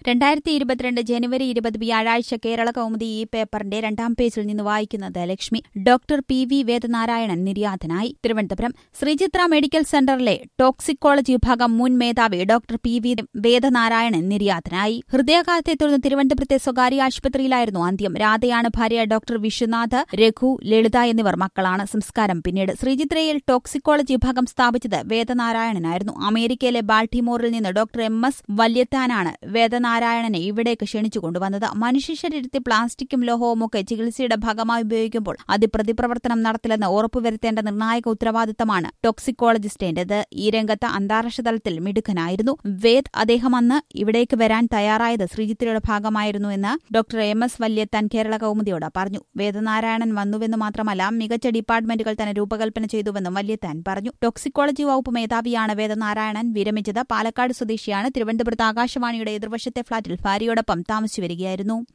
രണ്ടായിരത്തി ഇരുപത്തിരണ്ട് ജനുവരി ഇരുപത് വ്യാഴാഴ്ച കേരള കൗമുദി ഈ പേപ്പറിന്റെ രണ്ടാം പേജിൽ നിന്ന് വായിക്കുന്നത് Lakshmi doctor P V Vedanarayanan നിര്യാതനായി തിരുവനന്തപുരം ശ്രീചിത്ര മെഡിക്കൽ സെന്ററിലെ ടോക്സിക്കോളജി വിഭാഗം മുൻ മേധാവി ഡോക്ടർ പി വി വേദനാരായണൻ നിര്യാതനായി ഹൃദയാഘാതത്തെ തുടർന്ന് തിരുവനന്തപുരത്തെ സ്വകാര്യ ആശുപത്രിയിലായിരുന്നു അന്ത്യം രാധയാണ് ഭാര്യ ഡോക്ടർ വിശ്വനാഥ് രഘു ലളിത എന്നിവർ മക്കളാണ് സംസ്കാരം പിന്നീട് ശ്രീചിത്രയിൽ ടോക്സിക്കോളജി വിഭാഗം സ്ഥാപിച്ചത് വേദനാരായണനായിരുന്നു അമേരിക്കയിലെ ബാൾട്ടിമോറിൽ നിന്ന് ഡോക്ടർ എം എസ് വല്യത്താനാണ് വേദനാരായണനെ ഇവിടേക്ക് ക്ഷണിച്ചു കൊണ്ടുവന്നത് മനുഷ്യ ശരീരത്തിൽ പ്ലാസ്റ്റിക്കും ലോഹവും ഒക്കെ ചികിത്സയുടെ ഭാഗമായി ഉപയോഗിക്കുമ്പോൾ അത് പ്രതിപ്രവർത്തനം നടത്തില്ലെന്ന് ഉറപ്പുവരുത്തേണ്ട നിർണായക ഉത്തരവാദിത്തമാണ് ടോക്സിക്കോളജിസ്റ്റേന്റേത് ഈ രംഗത്ത് അന്താരാഷ്ട്ര തലത്തിൽ മിടുക്കനായിരുന്നു വേദ് അദ്ദേഹം അന്ന് ഇവിടേക്ക് വരാൻ തയ്യാറായത് ശ്രീജിത്രയുടെ ഭാഗമായിരുന്നു എന്ന് doctor M S Valiathan Kerala കൗമുദിയോട് പറഞ്ഞു വേദനാരായണൻ വന്നുവെന്ന് മാത്രമല്ല മികച്ച ഡിപ്പാർട്ട്മെന്റുകൾ തന്നെ രൂപകൽപ്പന ചെയ്തുവെന്നും വല്യത്താൻ പറഞ്ഞു ടോക്സിക്കോളജി വകുപ്പ് മേധാവിയാണ് വേദനാരായണൻ വിരമിച്ചത് പാലക്കാട് സ്വദേശിയാണ് തിരുവനന്തപുരത്ത് ആകാശവാണിയുടെ എതിർവശത്തെ ഫ്ളാറ്റിൽ ഭാര്യയോടൊപ്പം താമസിച്ചു വരികയായിരുന്നു